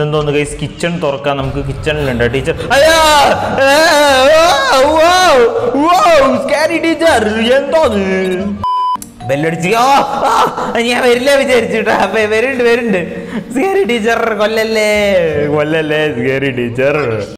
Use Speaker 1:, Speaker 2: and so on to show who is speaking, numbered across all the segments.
Speaker 1: ഇതെന്തോന്ന് guys kitchen തുറക്കാൻ നമുക്ക് കിച്ചണിലുണ്ട് ടീച്ചർ എന്തോന്ന് ബെല്ലടിച്ച് ഓ ആ, ഞാൻ വരില്ല വിചാരിച്ചിട്ടാ അപ്പൊ വരുന്നുണ്ട് വരുന്നുണ്ട് സ്കേറി ടീച്ചർ കൊല്ലല്ലേ കൊല്ലല്ലേ scary teacher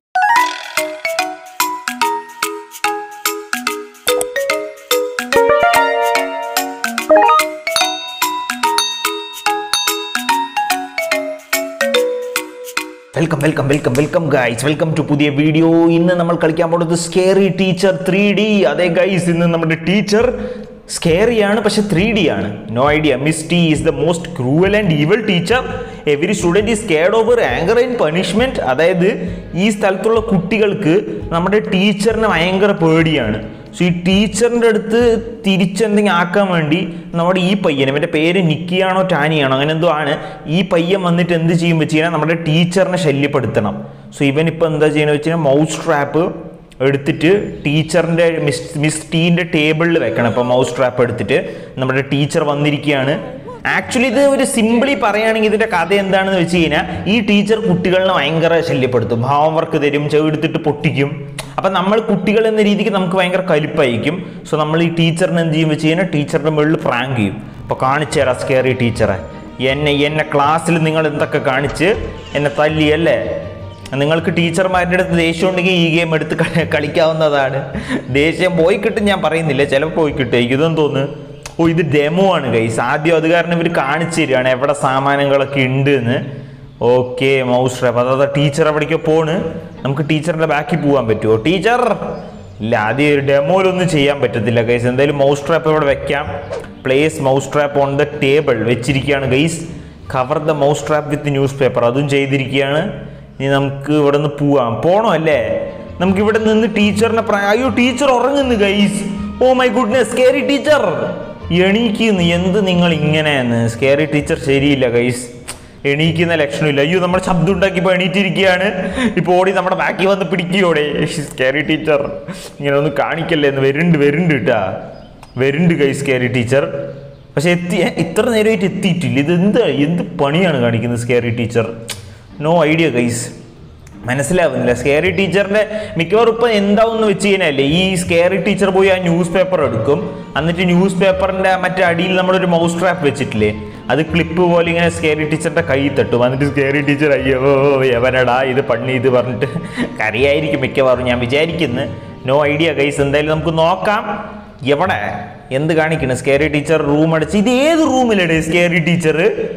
Speaker 1: welcome welcome welcome welcome guys welcome to പുതിയ വീഡിയോ ഇന്ന് നമ്മൾ കളിക്കാൻ പോകുന്നത് സ്കേറി ടീച്ചർ ത്രീ ഡി അതെ ഗൈസ് ഇന്ന് നമ്മുടെ ടീച്ചർ സ്കേറി ആണ് പക്ഷെ ത്രീ ഡി ആണ് no idea Miss T is the most cruel and evil teacher every student is scared of her anger and punishment അതായത് ഈ സ്ഥലത്തുള്ള കുട്ടികൾക്ക് നമ്മുടെ ടീച്ചറിനെ ഭയങ്കര പേടിയാണ് സോ ഈ ടീച്ചറിൻ്റെ അടുത്ത് തിരിച്ചെന്തെങ്കിലും ആക്കാൻ വേണ്ടി നമ്മുടെ ഈ പയ്യൻ ഇവൻ്റെ പേര് നിക്കിയാണോ ടാനിയാണോ അങ്ങനെ എന്തോ ആണ് ഈ പയ്യൻ വന്നിട്ട് എന്ത് ചെയ്യും വെച്ച് കഴിഞ്ഞാൽ നമ്മുടെ ടീച്ചറിനെ ശല്യപ്പെടുത്തണം സോ ഇവൻ ഇപ്പോൾ എന്താ ചെയ്യുന്നത് വെച്ച് കഴിഞ്ഞാൽ മൗസ് ട്രാപ്പ് എടുത്തിട്ട് ടീച്ചറിൻ്റെ മിസ് മിസ് ടീൻ്റെ ടേബിളിൽ വെക്കണം ഇപ്പോൾ മൗസ് ട്രാപ്പ് എടുത്തിട്ട് നമ്മുടെ ടീച്ചർ വന്നിരിക്കുകയാണ് ആക്ച്വലി ഇത് ഒരു സിമ്പിളി പറയുകയാണെങ്കിൽ ഇതിന്റെ കഥ എന്താണെന്ന് വെച്ച് കഴിഞ്ഞാൽ ഈ ടീച്ചർ കുട്ടികളെ ഭയങ്കര ശല്യപ്പെടുത്തും ഹോംവർക്ക് തരും ചെവിടുത്തിട്ട് പൊട്ടിക്കും അപ്പം നമ്മൾ കുട്ടികൾ എന്ന രീതിക്ക് നമുക്ക് ഭയങ്കര കലിപ്പായിരിക്കും സോ നമ്മൾ ഈ ടീച്ചറിനെ എന്ത് ചെയ്യും വെച്ച് കഴിഞ്ഞാൽ ടീച്ചറിന്റെ മുകളിൽ പ്രാങ്ക് ചെയ്യും അപ്പോൾ കാണിച്ചു തരാം സ്കേറി ടീച്ചറെ എന്നെ എന്നെ ക്ലാസ്സിൽ നിങ്ങൾ എന്തൊക്കെ കാണിച്ച് എന്നെ തല്ലി അല്ലേ നിങ്ങൾക്ക് ടീച്ചർമാരുടെ അടുത്ത് ദേഷ്യം ഉണ്ടെങ്കിൽ ഈ ഗെയിം എടുത്ത് കളി- കളിക്കാവുന്നതാണ് ദേഷ്യം പോയി കിട്ടും ഞാൻ പറയുന്നില്ല ചിലപ്പോൾ പോയി കിട്ടും എനിക്കിതെന്ന് തോന്നുന്നു ഓ ഇത് ഡെമോ ആണ് ഗൈസ് ആദ്യം അത് കാരണം ഇവർ കാണിച്ചു തരികയാണ് എവിടെ സാമാനങ്ങളൊക്കെ ഉണ്ട് എന്ന് ഓക്കെ മൗസ് ട്രാപ്പ് അതായത് ടീച്ചർ എവിടേക്കോ പോണ് നമുക്ക് ടീച്ചറിന്റെ ബാക്കിൽ പോകാൻ പറ്റുമോ ടീച്ചർ ഇല്ല ആദ്യം ഒരു ഡെമോയിലൊന്നും ചെയ്യാൻ പറ്റത്തില്ല ഗൈസ് എന്തായാലും മൗസ് ട്രാപ്പ് ഇവിടെ വെക്കാം place mouse trap on the table വെച്ചിരിക്കുകയാണ് guys cover the mouse trap with newspaper അതും ചെയ്തിരിക്കുകയാണ് ഇനി നമുക്ക് ഇവിടെ നിന്ന് പോവാം പോണോ അല്ലേ നമുക്ക് ഇവിടെ നിന്ന് ടീച്ചറിനെ പ്രാ- അയ്യോ ടീച്ചർ ഉറങ്ങുന്നു guys oh my goodness scary teacher എണീക്കുന്നു എന്ത് നിങ്ങൾ ഇങ്ങനെയെന്ന് സ്കേറി ടീച്ചർ ശരിയില്ല ഗൈസ് എണീക്കുന്ന ലക്ഷണമില്ല അയ്യോ നമ്മൾ ശബ്ദം ഉണ്ടാക്കിയപ്പോൾ എണീറ്റിരിക്കുകയാണ് ഇപ്പോൾ ഓടി നമ്മുടെ ബാക്കി വന്ന് പിടിക്കുകയോടെ സ്കേറി ടീച്ചർ ഇങ്ങനെ ഒന്ന് കാണിക്കല്ലേ എന്ന് വരുന്നുണ്ട് വരുന്നുണ്ട് കേട്ടാ വരുന്നുണ്ട് ഗൈസ് സ്കേറി ടീച്ചർ പക്ഷെ എത്തി ഏ, ഇത്ര നേരമായിട്ട് എത്തിയിട്ടില്ല ഇത് എന്ത് എന്ത് പണിയാണ് കാണിക്കുന്നത് scary teacher no idea guys മനസ്സിലാവുന്നില്ല സ്കേറി ടീച്ചറിന്റെ മിക്കവാറും ഇപ്പം എന്താവെന്ന് വെച്ച് കഴിഞ്ഞാലേ ഈ സ്കേറി ടീച്ചർ പോയി ആ ന്യൂസ് പേപ്പർ എടുക്കും എന്നിട്ട് ന്യൂസ് പേപ്പറിന്റെ മറ്റേ അടിയിൽ നമ്മളൊരു മൗസ് ട്രാപ്പ് വെച്ചിട്ടില്ലേ അത് ക്ലിപ്പ് പോലെ ഇങ്ങനെ സ്കേറി ടീച്ചറിന്റെ കൈ തട്ടും എന്നിട്ട് സ്കേറി ടീച്ചർ അയ്യോ എവനടാ ഇത് പണി ഇത് പറഞ്ഞിട്ട് കറിയായിരിക്കും മിക്കവാറും ഞാൻ വിചാരിക്കുന്നു നോ ഐഡിയ ഗൈസ് എന്തായാലും നമുക്ക് നോക്കാം എവിടെ എന്ത് കാണിക്കണം സ്കേറി ടീച്ചർ റൂം അടച്ച് ഇത് ഏത് റൂമിലടേ സ്കേറി ടീച്ചർ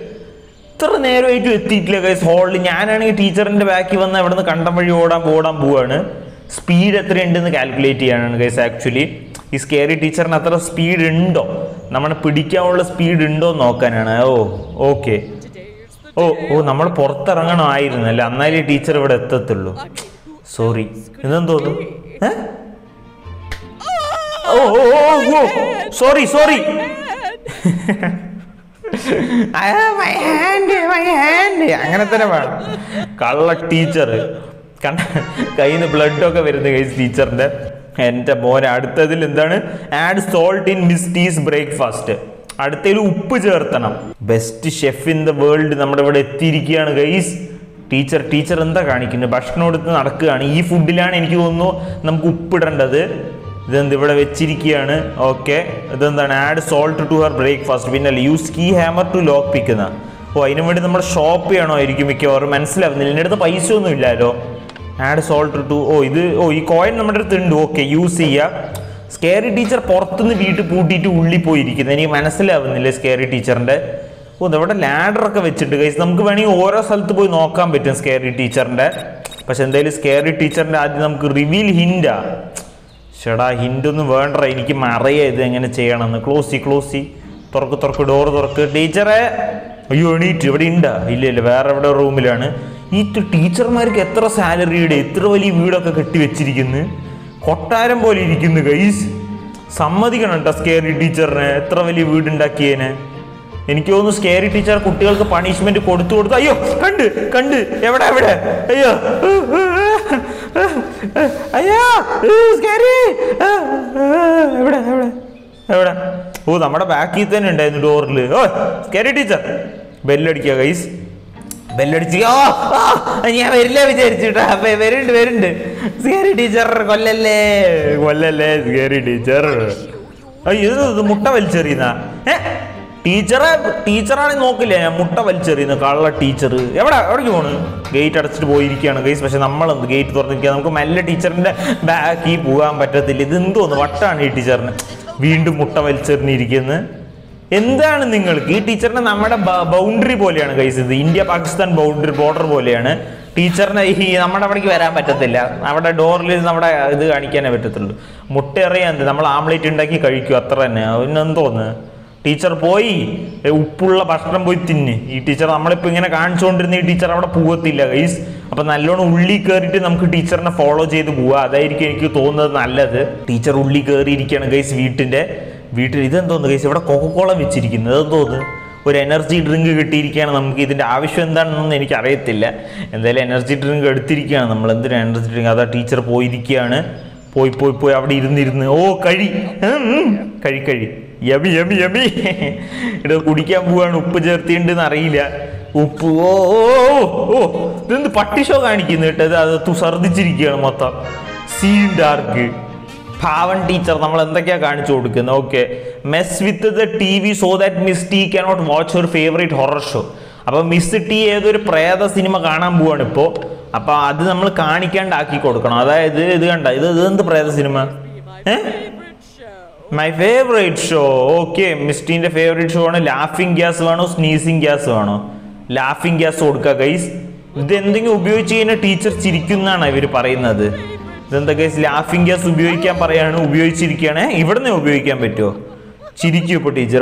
Speaker 1: ഇത്ര നേരമായിട്ടും എത്തിയിട്ടില്ല ഗൈസ് ഹോളിൽ ഞാനാണെങ്കിൽ ടീച്ചറിന്റെ ബാക്കിൽ വന്ന് അവിടെ നിന്ന് കണ്ടം വഴി ഓടാൻ ഓടാൻ പോവാണ് സ്പീഡ് എത്ര ഉണ്ടെന്ന് കാൽക്കുലേറ്റ് ചെയ്യാനാണ് ഗൈസ് ആക്ച്വലി ഈ സ്കേറി ടീച്ചറിന് അത്ര സ്പീഡ് ഉണ്ടോ നമ്മളെ പിടിക്കാനുള്ള സ്പീഡ് ഉണ്ടോ എന്ന് നോക്കാനാണ് ഓ ഓക്കെ ഓ ഓ നമ്മൾ പുറത്തിറങ്ങണമായിരുന്നു അല്ലേ എന്നാലേ ടീച്ചർ ഇവിടെ എത്തത്തുള്ളൂ സോറി ഇതെന്തോന്നു ഏ oh oh oh sorry sorry my hand my hand അങ്ങനെ തന്നെ വേണം കള്ള ടീച്ചർ കണ്ട കയ്യിൽ നിന്ന് ബ്ലഡൊക്കെ വരുന്നു കൈ ടീച്ചറിന്റെ എൻ്റെ മോനെ അടുത്തതിൽ എന്താണ് add salt in Miss T's breakfast അടുത്തതിൽ ഉപ്പ് ചേർത്തണം best chef in the world നമ്മുടെ ഇവിടെ എത്തിയിരിക്കുകയാണ് ഗൈസ് ടീച്ചർ ടീച്ചർ എന്താ കാണിക്കുന്നത് ഭക്ഷണം എടുത്ത് നടക്കുകയാണ് ഈ ഫുഡിലാണ് എനിക്ക് തോന്നുന്നു നമുക്ക് ഉപ്പിടേണ്ടത് ഇതെന്ത് ഇവിടെ വെച്ചിരിക്കുകയാണ് ഓക്കെ ഇതെന്താണ് add salt to her breakfast പിന്നെ use key hammer to lock പിക്കുന്ന ഓ അതിനു വേണ്ടി നമ്മൾ ഷോപ്പ് ചെയ്യണോ ആയിരിക്കും മിക്കവാറും മനസ്സിലാവുന്നില്ല എൻ്റെ അടുത്ത് പൈസ ഒന്നും ഇല്ലല്ലോ ആഡ് സോൾട്ട് ടു ഓ ഇത് ഓ ഈ കോയിൻ നമ്മുടെ അടുത്ത് ഉണ്ട് ഓക്കെ യൂസ് ചെയ്യുക സ്കേറി ടീച്ചർ പുറത്തുനിന്ന് വീട്ടിൽ പൂട്ടിയിട്ട് ഉള്ളിൽ പോയിരിക്കുന്നത് എനിക്ക് മനസ്സിലാവുന്നില്ല സ്കേറി ടീച്ചറിൻ്റെ ഓ ഇവിടെ ലാഡറൊക്കെ വെച്ചിട്ട് കൈസ് നമുക്ക് വേണമെങ്കിൽ ഓരോ സ്ഥലത്ത് പോയി നോക്കാൻ പറ്റും സ്കേറി ടീച്ചറിൻ്റെ പക്ഷെ എന്തായാലും സ്കേറി ടീച്ചറിൻ്റെ ആദ്യം നമുക്ക് റിവീൽ ഹിൻഡാ ചേടാ ഹിൻ്റ് ഒന്നും വേണ്ട എനിക്ക് മറിയ ഇത് എങ്ങനെ ചെയ്യണമെന്ന് ക്ലോസ് ചെയ് ക്ലോസ് ചെയ് തുറക്ക് തുറക്ക് ഡോർ തുറക്ക് ടീച്ചറെ അയ്യോ എണീറ്റ് ഇവിടെ ഉണ്ടാ ഇല്ല ഇല്ല വേറെ എവിടെ റൂമിലാണ് ഈ ത- ടീച്ചർമാർക്ക് എത്ര സാലറിയുടെ എത്ര വലിയ വീടൊക്കെ കെട്ടി വെച്ചിരിക്കുന്നു കൊട്ടാരം പോലെ ഇരിക്കുന്നു ഗൈസ് സമ്മതിക്കണം കേട്ടോ സ്കേറി ടീച്ചറിനെ എത്ര വലിയ വീടുണ്ടാക്കിയേനെ എനിക്ക് തോന്നുന്നു സ്കേറി ടീച്ചർ കുട്ടികൾക്ക് പണിഷ്മെന്റ് കൊടുത്തു കൊടുത്തു അയ്യോ കണ്ട് കണ്ട് എവിടെ എവിടെ അയ്യോ അയ്യോ സ്കേറി എവിടെ എവിടെ എവിടെ ഓ നമ്മുടെ ബാക്കിൽ തന്നെ ഉണ്ടായിരുന്നു ഡോറിൽ ഓ സ്കേറി ടീച്ചർ ബെല്ലടിക്കുക ഗൈസ് ബെല്ലടിച്ച് ഓ ആ, ഞാൻ വരില്ല വിചാരിച്ചിട്ടാ അപ്പൊ വരുന്നുണ്ട് വരുന്നുണ്ട് സ്കേറി ടീച്ചർ കൊല്ലല്ലേ കൊല്ലല്ലേ സ്കേറി ടീച്ചർ അയ്യോ ഇത് ഇത് മുട്ട വലിച്ചെറിയുന്ന ഏ ടീച്ചറെ ടീച്ചറാണെങ്കിൽ നോക്കില്ലേ ഞാൻ മുട്ട വലിച്ചെറിയുന്ന കള്ള ടീച്ചർ എവിടെ എവിടേക്ക് പോണ് ഗേറ്റ് അടച്ചിട്ട് പോയിരിക്കുകയാണ് ഗൈസ് പക്ഷെ നമ്മളെന്ത് ഗേറ്റ് തുറന്നിരിക്കുക നമുക്ക് മെല്ലെ ടീച്ചറിന്റെ ബാക്കിൽ പോകാൻ പറ്റത്തില്ല ഇത് എന്തോന്ന് വട്ടാണ് ഈ ടീച്ചറിന് വീണ്ടും മുട്ട വലിച്ചെറിഞ്ഞിരിക്കുന്നത് എന്താണ് നിങ്ങൾക്ക് ഈ ടീച്ചറിന് നമ്മുടെ ബൗണ്ടറി പോലെയാണ് ഗൈസ് ഇത് ഇന്ത്യ പാകിസ്ഥാൻ ബൗണ്ടറി ബോർഡർ പോലെയാണ് ടീച്ചറിന് ഈ നമ്മുടെ അവിടേക്ക് വരാൻ പറ്റത്തില്ല അവിടെ ഡോറിൽ നമ്മുടെ ഇത് കാണിക്കാനേ പറ്റത്തുള്ളൂ മുട്ട എറിയാൻ എന്ത് നമ്മൾ ആംലേറ്റ് ഉണ്ടാക്കി കഴിക്കും അത്ര തന്നെ അതിനെന്തോന്ന് ടീച്ചർ പോയി ഏ, ഉപ്പുള്ള ഭക്ഷണം പോയി തിന്ന് ഈ ടീച്ചർ നമ്മളിപ്പോൾ ഇങ്ങനെ കാണിച്ചുകൊണ്ടിരുന്ന ഈ ടീച്ചർ അവിടെ പോകത്തില്ല ഗൈസ് അപ്പൊ നല്ലോണം ഉള്ളി കയറിയിട്ട് നമുക്ക് ടീച്ചറിനെ ഫോളോ ചെയ്ത് പോവാ അതായിരിക്കും എനിക്ക് തോന്നുന്നത് നല്ലത് ടീച്ചർ ഉള്ളി കയറിയിരിക്കുകയാണ് ഗൈസ് വീട്ടിന്റെ വീട്ടിൽ ഇതെന്തോന്ന് ഗൈസ് ഇവിടെ കൊക്കക്കോള വെച്ചിരിക്കുന്നത് ഇതെന്തോന്ന് ഒരു എനർജി ഡ്രിങ്ക് കിട്ടിയിരിക്കുകയാണ് നമുക്ക് ഇതിന്റെ ആവശ്യം എന്താണെന്നൊന്നും എനിക്ക് അറിയത്തില്ല എന്തായാലും എനർജി ഡ്രിങ്ക് എടുത്തിരിക്കുകയാണ് നമ്മൾ എന്തിനാ എനർജി ഡ്രിങ്ക് അതാ ടീച്ചർ പോയിരിക്കുകയാണ് പോയി പോയി പോയി അവിടെ ഇരുന്നിരുന്ന് ഓ കഴി ഉം, ഉം. കഴി കഴി യമി യമി യമി ഇവിടെ കുടിക്കാൻ പോവാണ് ഉപ്പ് ചേർത്തിണ്ടെന്ന് അറിയില്ല ഉപ്പ് ഓ ഓ ഓ, ഓ ഇതെന്ത് പട്ടി ഷോ കാണിക്കുന്നു കേട്ടോ ഇത് അത് തുസർദിച്ചിരിക്കുകയാണ് മൊത്തം സീൻ ഡാർക്ക് പാവൻ ടീച്ചർ നമ്മൾ എന്തൊക്കെയാ കാണിച്ചു കൊടുക്കുന്നത് okay mess with the T V so that Miss T cannot watch your favourite horror show അപ്പൊ മിസ് ടി ഏതൊരു പ്രേത സിനിമ കാണാൻ പോവാണ് ഇപ്പോ അപ്പൊ അത് നമ്മൾ കാണിക്കാണ്ടാക്കി കൊടുക്കണം അതായത് ഇത് കണ്ട ഇത് ഇത് എന്ത് പ്രേത സിനിമ ഏ മൈ ഫേവറേറ്റ് ഷോ ഓക്കെ മിസ്റ്റീൻ്റെ ഫേവറേറ്റ് ഷോ ആണ് ലാഫിംഗ് ഗ്യാസ് വേണോ സ്നീസിങ് ഗ്യാസ് വേണോ ലാഫിംഗ് ഗ്യാസ് കൊടുക്കുക ഗൈസ് ഇത് എന്തെങ്കിലും ഉപയോഗിച്ച് കഴിഞ്ഞാൽ ടീച്ചർ ചിരിക്കുന്നതാണ് ഇവർ പറയുന്നത് ഇതെന്താ ഗൈസ് ലാഫിംഗ് ഗ്യാസ് ഉപയോഗിക്കാൻ പറയാണ് ഉപയോഗിച്ചിരിക്കുകയാണ് ഇവിടുന്ന് ഉപയോഗിക്കാൻ പറ്റുമോ ചിരിക്കൂ ഇപ്പൊ ടീച്ചർ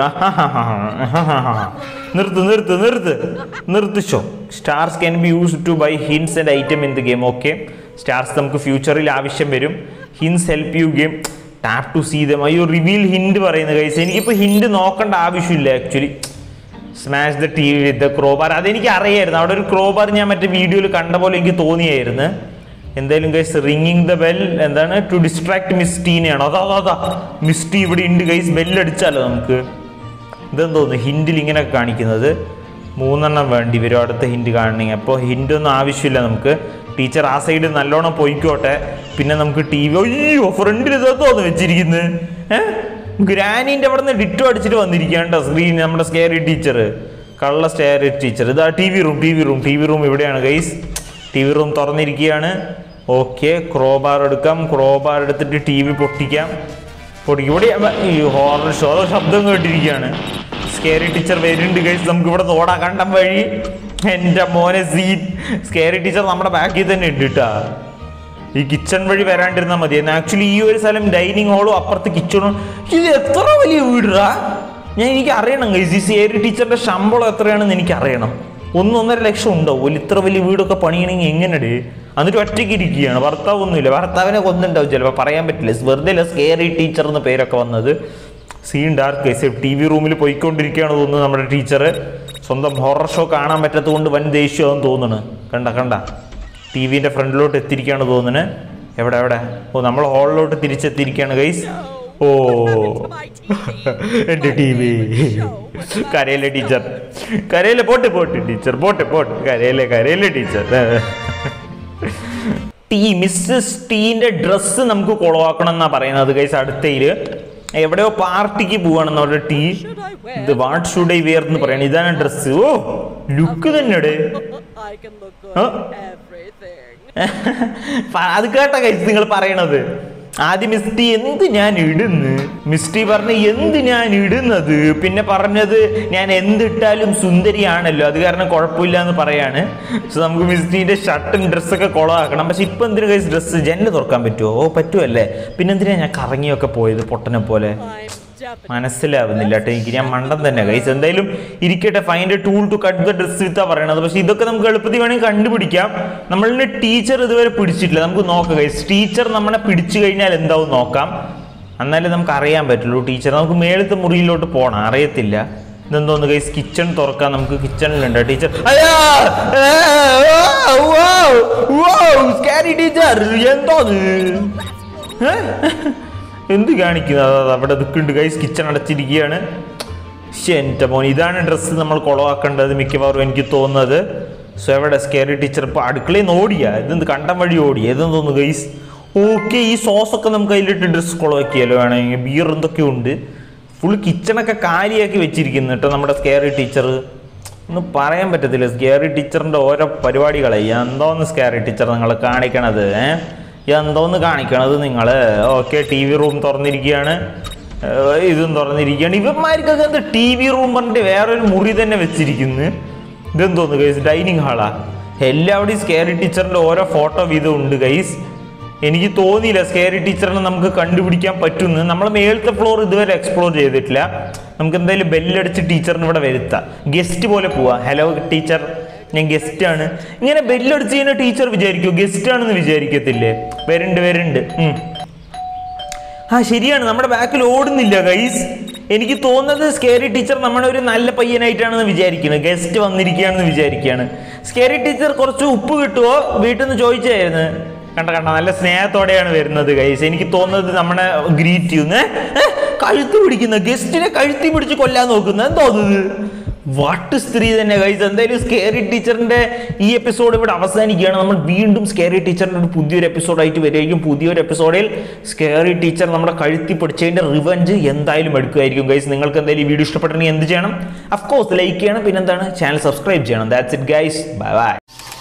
Speaker 1: നിർത്ത് നിർത്ത് നിർത്ത് നിർത്ത് show stars can be use to buy hints and item in the game okay stars നമുക്ക് ഫ്യൂച്ചറിൽ ആവശ്യം വരും hints help you game tap to see them അയ്യോ റിവീൽ ഹിൻഡ് പറയുന്ന കൈസ് എനിക്കിപ്പോൾ ഹിൻഡ് നോക്കേണ്ട ആവശ്യമില്ല actually smash the T V with the crowbar അതെനിക്ക് അറിയായിരുന്നു അവിടെ ഒരു ക്രോബാർ ഞാൻ മറ്റേ വീഡിയോയിൽ കണ്ട പോലെ എനിക്ക് തോന്നിയായിരുന്നു എന്തായാലും ഗൈസ് റിങ്ങിങ് ദ ബെൽ എന്താണ് ടു ഡിസ്ട്രാക്ട് മിസ്റ്റീനെയാണോ അതാ അതാ അതാ മിസ്റ്റി ഇവിടെ ഉണ്ട് ഗൈസ് ബെല്ലടിച്ചാലോ നമുക്ക് ഇതെന്തോന്ന് ഹിൻഡിൽ ഇങ്ങനെ കാണിക്കുന്നത് മൂന്നെണ്ണം വേണ്ടി വരും അടുത്ത ഹിൻഡ് കാണണമെങ്കിൽ അപ്പോൾ ഹിൻഡൊന്നും ആവശ്യമില്ല നമുക്ക് ടീച്ചർ ആ സൈഡ് നല്ലോണം പൊയ്ക്കോട്ടെ പിന്നെ നമുക്ക് ടി വി അയ്യോ ഫ്രണ്ടിൽ ഇതെന്തോന്ന് വെച്ചിരിക്കുന്നത് ഏഹ് ഗ്രാനീൻ്റെ അവിടെ നിന്ന് ഡിറ്റോ അടിച്ചിട്ട് വന്നിരിക്കുകയാണ് സ്ക്രീൻ നമ്മുടെ സ്കെയറി ടീച്ചർ കള്ള സ്റ്റെയറി ടീച്ചർ ഇതാ T V room T V room T V room ഇവിടെയാണ് ഗൈസ് ടി വി റൂം തുറന്നിരിക്കുകയാണ് ഓക്കെ ക്രോബാർ എടുക്കാം ക്രോബാർ എടുത്തിട്ട് ടി വി പൊട്ടിക്കാം പൊട്ടിക്കും ഇവിടെ ഈ ഹോറർ ഷോ ശബ്ദം കേട്ടിരിക്കുകയാണ് സ്കേറി ടീച്ചർ വരുന്നുണ്ട് കഴിച്ച് നമുക്ക് ഇവിടെ ഓടാ കണ്ടം വഴി എൻ്റെ മോനെ സീൻ സ്കേറി ടീച്ചർ നമ്മുടെ ബാക്കിൽ തന്നെ ഉണ്ട് കേട്ടാ ഈ കിച്ചൺ വഴി വരാണ്ടിരുന്നാൽ മതി ആക്ച്വലി ഈ ഒരു സ്ഥലം ഡൈനിങ് ഹോളും അപ്പുറത്ത് കിച്ചണും ഇത് എത്ര വലിയ വീടാ ഞാൻ എനിക്ക് അറിയണം ഗൈസ് ഈ സേരി ടീച്ചറിന്റെ ശമ്പളം എത്രയാണെന്ന് എനിക്ക് അറിയണം ഒന്നൊന്നര ലക്ഷം ഉണ്ടാവും ഇത്ര വലിയ വീടൊക്കെ പണിയണമെങ്കിൽ എങ്ങനെയാണ് എന്നിട്ട് ഒറ്റയ്ക്ക് ഇരിക്കുകയാണ് ഭർത്താവ് ഒന്നുമില്ല ഭർത്താവിനെ കൊന്നുണ്ടാവും ചിലപ്പോൾ പറയാൻ പറ്റില്ല വെറുതെ അല്ല സ്കേറി ടീച്ചർ എന്ന പേരൊക്കെ വന്നത് സീൻ ഡാർക്ക് കേസ് ടി വി റൂമിൽ പോയിക്കൊണ്ടിരിക്കുകയാണ് തോന്നുന്നു നമ്മുടെ ടീച്ചർ സ്വന്തം ഹൊറർ ഷോ കാണാൻ പറ്റാത്തത് കൊണ്ട് വൻ ദേഷ്യമാണെന്ന് തോന്നുന്നു കണ്ട കണ്ട ടി വിൻ്റെ ഫ്രണ്ടിലോട്ട് എത്തിയിരിക്കുകയാണ് തോന്നുന്നത് എവിടെ എവിടെ ഓ നമ്മൾ ഹാളിലോട്ട് തിരിച്ചെത്തിയിരിക്കുകയാണ് ഗൈസ് ഓ എൻ്റെ ടി വി കരയിലെ ടീച്ചർ കരയിലെ പോട്ട് പോട്ട് ടീച്ചർ പോട്ട് പോട്ട് കരയിലെ കരയിലെ ടീച്ചർ ടീ മിസ്സസ് ടീന്റെ ഡ്രസ്സ് നമുക്ക് കൊളവാക്കണം എന്നാ പറയുന്നത് ഗൈസ് അടുത്തയില് എവിടെയോ പാർട്ടിക്ക് പോവാണെന്ന് അവരുടെ ടീ ഇത് വാട്ട് ഷുഡ് ഐ വെയർ എന്ന് പറയണ ഇതാണ് ഡ്രസ്സ് ഓ ലുക്ക് തന്നെ
Speaker 2: I can look good
Speaker 1: Huh?
Speaker 2: in everything.
Speaker 1: പ- അത് കേട്ട കഴിച്ച് നിങ്ങൾ പറയണത് ആദ്യം മിസ്റ്റി എന്ത് ഞാൻ ഇടുന്ന് മിസ്റ്റി പറഞ്ഞ എന്ത് ഞാൻ ഇടുന്നത് പിന്നെ പറഞ്ഞത് ഞാൻ എന്തിട്ടാലും സുന്ദരിയാണല്ലോ അത് കാരണം കുഴപ്പമില്ല എന്ന് പറയാണ് സോ നമുക്ക് മിസ്റ്റീന്റെ ഷർട്ടും ഡ്രസ്സൊക്കെ കുളമാക്കണം പക്ഷെ ഇപ്പൊ എന്തിനു കഴിച്ച് ഡ്രസ്സ് ജനല് തുറക്കാൻ പറ്റുമോ ഓ പറ്റുമല്ലേ പിന്നെ എന്തിനാ ഞാൻ കറങ്ങിയൊക്കെ പോയത് പൊട്ടനെ പോലെ
Speaker 2: I'm definitely
Speaker 1: മനസ്സിലാവുന്നില്ല കേട്ടോ എനിക്ക് ഞാൻ മണ്ടൻ തന്നെ കൈസ് എന്തായാലും ഇരിക്കട്ടെ find tool to cut the dress വിത്താ പറയണത് പക്ഷെ ഇതൊക്കെ നമുക്ക് എളുപ്പത്തിൽ വേണമെങ്കിൽ കണ്ടുപിടിക്കാം നമ്മളുടെ ടീച്ചർ ഇതുവരെ പിടിച്ചിട്ടില്ല നമുക്ക് നോക്കാം കൈസ് ടീച്ചർ നമ്മളെ പിടിച്ചു കഴിഞ്ഞാൽ എന്താവും നോക്കാം എന്നാലേ നമുക്ക് അറിയാൻ പറ്റുള്ളൂ ടീച്ചർ നമുക്ക് മേളത്തെ മുറിയിലോട്ട് പോകണം അറിയത്തില്ല ഇതെന്തോന്ന് കൈസ് കിച്ചൺ തുറക്കാം നമുക്ക് കിച്ചണിലുണ്ട് ടീച്ചർ ടീച്ചർ എന്തോന്ന് ഏ? എന്ത് കാണിക്കുന്നത് അതാ അവിടെ നിൽക്കുന്നുണ്ട് ഗൈസ് കിച്ചൺ അടച്ചിരിക്കുകയാണ് ശ്ശെ, എൻ്റെ മോൻ ഇതാണ് ഡ്രസ്സ് നമ്മൾ കുളവാക്കേണ്ടത് മിക്കവാറും എനിക്ക് തോന്നുന്നത് സോ എവിടെ സ്കേറി ടീച്ചർ ഇപ്പോൾ അടുക്കളയിൽ നിന്ന് ഓടിയാ ഇതെന്ത് കണ്ടം വഴി ഓടിയ ഇതെന്ന് തോന്നുന്നു ഗൈസ് ഓക്കെ ഈ സോസൊക്കെ നമുക്ക് അതിലിട്ട് ഡ്രസ് കൊളവാക്കിയാലോ വേണമെങ്കിൽ ബിയർ എന്തൊക്കെ ഉണ്ട് ഫുൾ കിച്ചണൊക്കെ കാലിയാക്കി വെച്ചിരിക്കുന്നു കേട്ടോ നമ്മുടെ സ്കേറി ടീച്ചർ ഒന്നും പറയാൻ പറ്റത്തില്ല സ്കേറി ടീച്ചറിൻ്റെ ഓരോ പരിപാടികളെ എന്തോന്ന് സ്കേറി ടീച്ചർ നിങ്ങൾ കാണിക്കണത് ഏഹ് എന്തോന്ന് കാണിക്കണത് നിങ്ങൾ ഓക്കെ ടി വി റൂം തുറന്നിരിക്കുകയാണ് ഏഹ് ഇതും തുറന്നിരിക്കുകയാണ് ഇവന്മാർക്കൊക്കെ എന്ത് ടി വി റൂം പറഞ്ഞിട്ട് വേറൊരു മുറി തന്നെ വെച്ചിരിക്കുന്നു ഇതെന്തോന്ന് ഗൈസ് ഡൈനിങ് ഹാളാ എല്ലാവിടെയും സ്കേറി ടീച്ചറിൻ്റെ ഓരോ ഫോട്ടോ വീതം ഉണ്ട് ഗൈസ് എനിക്ക് തോന്നിയില്ല സ്കേറി ടീച്ചറിനെ നമുക്ക് കണ്ടുപിടിക്കാൻ പറ്റുമെന്ന് നമ്മൾ മേളത്തെ ഫ്ലോർ ഇതുവരെ എക്സ്പ്ലോർ ചെയ്തിട്ടില്ല നമുക്ക് എന്തായാലും ബെല്ലടിച്ച് ടീച്ചറിന് ഇവിടെ വരുത്താം ഗസ്റ്റ് പോലെ പോവാം ഹലോ ടീച്ചർ ഞാൻ ഗസ്റ്റ് ആണ് ഇങ്ങനെ ബെല്ലടിച്ച് കഴിഞ്ഞാൽ ടീച്ചർ വിചാരിക്കൂ ഗസ്റ്റ് ആണെന്ന് വിചാരിക്കത്തില്ലേ വരുന്നുണ്ട് വരുന്നുണ്ട് ഉം. ആ ശരിയാണ് നമ്മുടെ ബാക്കിൽ ഓടുന്നില്ല ഗൈസ് എനിക്ക് തോന്നുന്നത് സ്കേറി ടീച്ചർ നമ്മുടെ ഒരു നല്ല പയ്യനായിട്ടാണെന്ന് വിചാരിക്കുന്നത് ഗസ്റ്റ് വന്നിരിക്കുകയാണെന്ന് വിചാരിക്കുകയാണ് സ്കേറി ടീച്ചർ കുറച്ച് ഉപ്പ് കിട്ടുമോ വീട്ടിൽ നിന്ന് ചോദിച്ചായിരുന്നു കണ്ട കണ്ട നല്ല സ്നേഹത്തോടെയാണ് വരുന്നത് ഗൈസ് എനിക്ക് തോന്നുന്നത് നമ്മുടെ ഗ്രീറ്റ് ചെയ്യുന്ന കഴുത്ത് പിടിക്കുന്ന ഗസ്റ്റിനെ കഴുത്തി പിടിച്ച് കൊല്ലാൻ നോക്കുന്ന തോന്നുന്നത് വാട്ട് സ്ത്രീ തന്നെ ഗൈസ് എന്തായാലും സ്കേറി ടീച്ചറിന്റെ ഈ എപ്പിസോഡ് ഇവിടെ അവസാനിക്കുകയാണ് നമ്മൾ വീണ്ടും സ്കേറി ടീച്ചറിന്റെ ഒരു പുതിയൊരു എപ്പിസോഡായിട്ട് വരികയും പുതിയൊരു എപ്പിസോഡിൽ സ്കേറി ടീച്ചർ നമ്മുടെ കഴുത്തി പിടിച്ചതിന്റെ റിവഞ്ച് എന്തായാലും എടുക്കുമായിരിക്കും ഗൈസ് നിങ്ങൾക്ക് എന്തായാലും ഈ വീഡിയോ ഇഷ്ടപ്പെട്ടെങ്കിൽ എന്ത് ചെയ്യണം അഫ്കോഴ്സ് ലൈക്ക് ചെയ്യണം പിന്നെന്താണ് ചാനൽ സബ്സ്ക്രൈബ് ചെയ്യണം that's it guys bye by